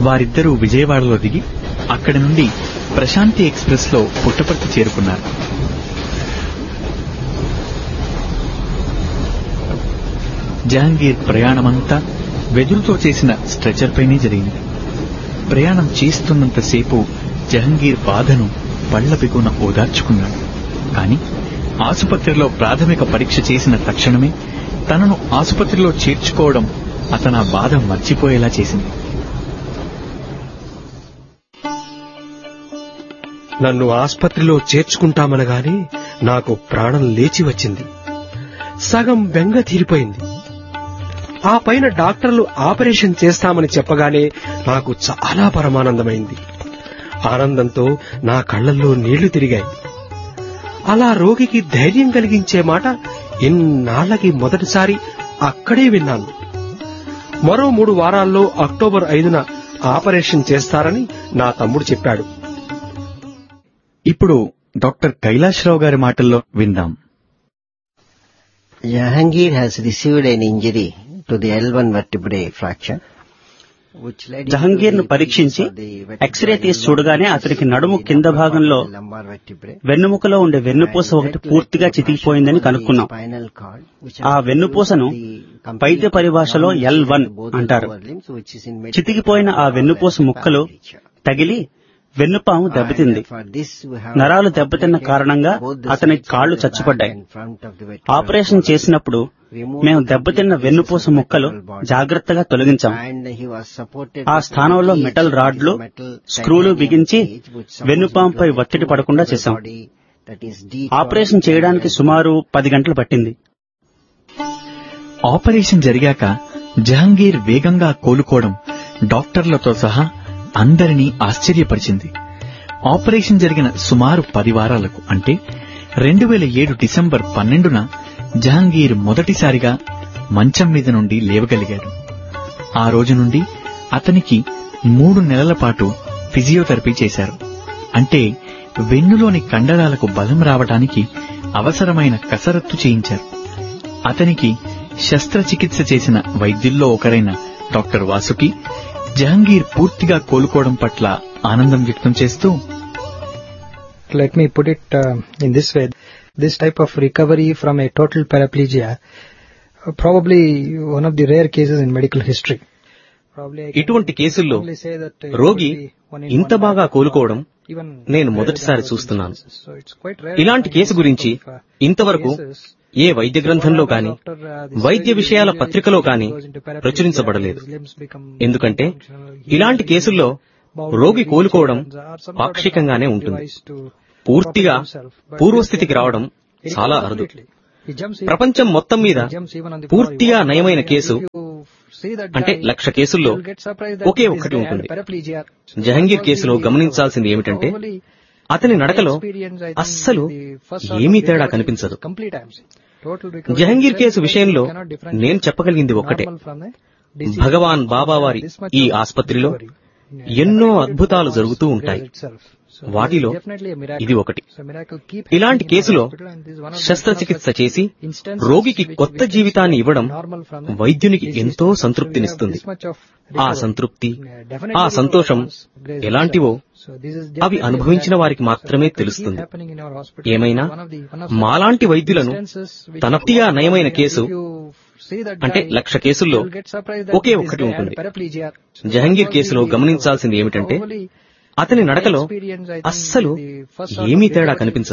వారిద్దరూ విజయవాడలో దిగి అక్కడి నుండి ప్రశాంతి ఎక్స్ప్రెస్ లో పుట్టపర్తి చేరుకున్నారు జహాంగీర్ ప్రయాణమంతా వెదురుతో చేసిన స్ట్రెచర్ పైనే జరిగింది ప్రయాణం చేస్తున్నంతసేపు జహంగీర్ బాధను పళ్ల బిగున ఓదార్చుకున్నాడు కాని ఆసుపత్రిలో ప్రాథమిక పరీక్ష చేసిన తక్షణమే తనను ఆసుపత్రిలో చేర్చుకోవడం అతను ఆ బాధ మర్చిపోయేలా చేసింది నన్ను ఆస్పత్రిలో చేర్చుకుంటామనగానే నాకు ప్రాణం లేచి వచ్చింది సగం బెంగ తీరిపోయింది ఆ పైన డాక్టర్లు ఆపరేషన్ చేస్తామని చెప్పగానే నాకు చాలా పరమానందమైంది ఆనందంతో నా కళ్ళల్లో నీళ్లు తిరిగాయి అలా రోగికి ధైర్యం కలిగించే మాట ఇన్నాళ్లకి మొదటిసారి అక్కడే విన్నాను మరో మూడు వారాల్లో అక్టోబర్ ఐదున ఆపరేషన్ చేస్తారని నా తమ్ముడు చెప్పాడు ఇప్పుడు డాక్టర్ కైలాశ్రావు గారి మాటల్లో విందాం Jahangir has received an injury to the L1 vertebrae fracture. which led Jahangir ను into the పరీక్షించి increase of the vertebrae X ray తీసి L1, చూడగానే which అతనికి is నడుము the కింద upper భాగంలో part of the lumbar vertebrae. వెన్నుముకలో ఉండే వెన్నుపూస And ఒకటి that led పూర్తిగా to చితికిపోయిందని fracture of the కనుక్కున్నాం spinal cord, which ఆ has to do వెన్నుపూసను with the complete వైద్య పరిభాషలో down L one both the అంటారు lower limbs, which is in medical చితికిపోయిన ఆ terms వెన్నుపూస called as ముక్కలు paraplegia. తగిలి వెన్నుపాము దెబ్బతింది And for this we have నరాలు దెబ్బతిన్న operated కారణంగా both the అతని sides కాళ్ళు of the back చచ్చుపడ్డాయి and front of the vertebral operation column. చేసినప్పుడు మేము దెబ్బతిన్న వెన్నుపూస ముక్కలు జాగ్రత్తగా తొలగించాం And he was supported ఆ with స్థానంలో cage, మెటల్ which is రాడ్లు metal స్క్రూలు titanium బిగించి cage, which supports వెన్నుపాంపై between the ఒత్తిడి two పడకుండా vertebral చేశాం body, that is deep operation body చేయడానికి and సుమారు పది గంటలు పట్టింది ఆపరేషన్ జరిగాక జహంగీర్ వేగంగా కోలుకోవడం డాక్టర్లతో సహా అందరినీ ఆశ్చర్యపరిచింది ఆపరేషన్ జరిగిన సుమారు పది వారాలకు అంటే రెండు వేల ఏడు డిసెంబర్ పన్నెండున జహంగీర్ మొదటిసారిగా మంచం మీద నుండి లేవగలిగాడు ఆ రోజు నుండి అతనికి మూడు నెలల పాటు ఫిజియోథెరపీ చేశారు అంటే వెన్నులోని కండరాలకు బలం రావడానికి అవసరమైన కసరత్తు చేయించారు అతనికి శస్త్రచికిత్స చేసిన వైద్యుల్లో ఒకరైన డాక్టర్ వాసుకి జహంగీర్ పూర్తిగా కోలుకోవడం పట్ల ఆనందం వ్యక్తం చేస్తూ let me put it uh, in this way. This type of recovery from a total paraplegia, uh, probably one of the rare cases in medical history. Probably I can ఇటువంటి కేసుల్లో only say that it రోగి would be one in ఇంత one బాగా lakh, కోలుకోవడం even నేను rarer మొదటిసారి than those చూస్తున్నాను instances. So it's quite rare ఇలాంటి to కేసు find గురించి this type of, uh, ఇంతవరకు cases. ఏ వైద్య గ్రంథంలో కాని వైద్య విషయాల పత్రికలో కాని ప్రచురించబడలేదు ఎందుకంటే ఇలాంటి కేసుల్లో రోగి కోలుకోవడం పాక్షికంగానే ఉంటుంది పూర్తిగా పూర్వస్థితికి రావడం చాలా అరుదు ప్రపంచం మొత్తం మీద పూర్తిగా నయమైన కేసు అంటే లక్ష కేసుల్లో ఒకే ఒక్కటి ఉంటుంది జహంగీర్ కేసులో గమనించాల్సింది ఏమిటంటే అతని నడకలో అస్సలు ఏమీ తేడా కనిపించదు జహంగీర్ కేసు విషయంలో నేను చెప్పగలిగింది ఒక్కటే భగవాన్ బాబా వారి ఈ ఆస్పత్రిలో ఎన్నో అద్భుతాలు జరుగుతూ ఉంటాయి వాటిలో ఇది ఒకటి ఇలాంటి కేసులో శస్త్రచికిత్స చేసి రోగికి కొత్త జీవితాన్ని ఇవ్వడం వైద్యునికి ఎంతో సంతృప్తినిస్తుంది ఆ సంతృప్తి ఆ సంతోషం ఎలాంటివో అవి అనుభవించిన వారికి మాత్రమే తెలుస్తుంది ఏమైనా మాలాంటి వైద్యులను తనప్తిగా నయమైన కేసు అంటే లక్ష కేసుల్లో ఒకే ఒక్కటి ఉంటుంది జహంగీర్ కేసులో గమనించాల్సింది ఏమిటంటే అతని నడకలో అస్సలు ఏమీ తేడా కనిపించదు